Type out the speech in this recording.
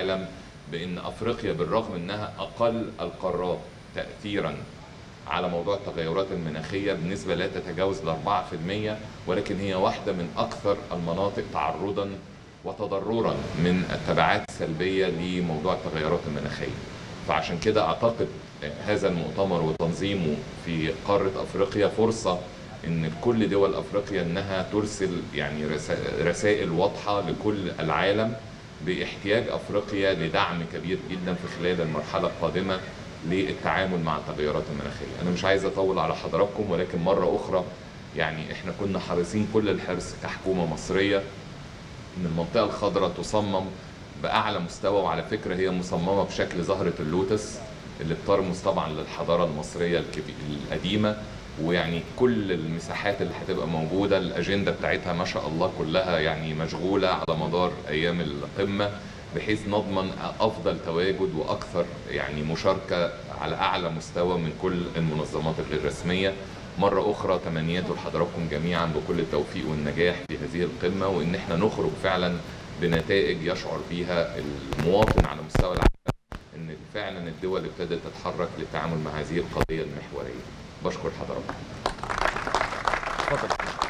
العالم بان افريقيا بالرغم انها اقل القارات تاثيرا على موضوع التغيرات المناخيه بنسبه لا تتجاوز ال 4% ولكن هي واحده من اكثر المناطق تعرضا وتضررا من التبعات السلبيه لموضوع التغيرات المناخيه. فعشان كده اعتقد هذا المؤتمر وتنظيمه في قاره افريقيا فرصه ان كل دول افريقيا انها ترسل يعني رسائل واضحه لكل العالم باحتياج افريقيا لدعم كبير جدا في خلال المرحله القادمه للتعامل مع التغيرات المناخيه. انا مش عايز اطول على حضراتكم ولكن مره اخرى يعني احنا كنا حريصين كل الحرص كحكومه مصريه ان المنطقه الخضراء تصمم باعلى مستوى وعلى فكره هي مصممه بشكل زهره اللوتس اللي بترمز طبعا للحضاره المصريه القديمه ويعني كل المساحات اللي هتبقى موجوده الاجنده بتاعتها ما شاء الله كلها يعني مشغوله على مدار ايام القمه بحيث نضمن افضل تواجد واكثر يعني مشاركه على اعلى مستوى من كل المنظمات الغير رسميه مرة أخرى تمنيات لحضراتكم جميعا بكل التوفيق والنجاح في هذه القمة وإن احنا نخرج فعلا بنتائج يشعر بيها المواطن على مستوى العالم إن فعلا الدول ابتدت تتحرك للتعامل مع هذه القضية المحورية. بشكر حضراتكم. اتفضل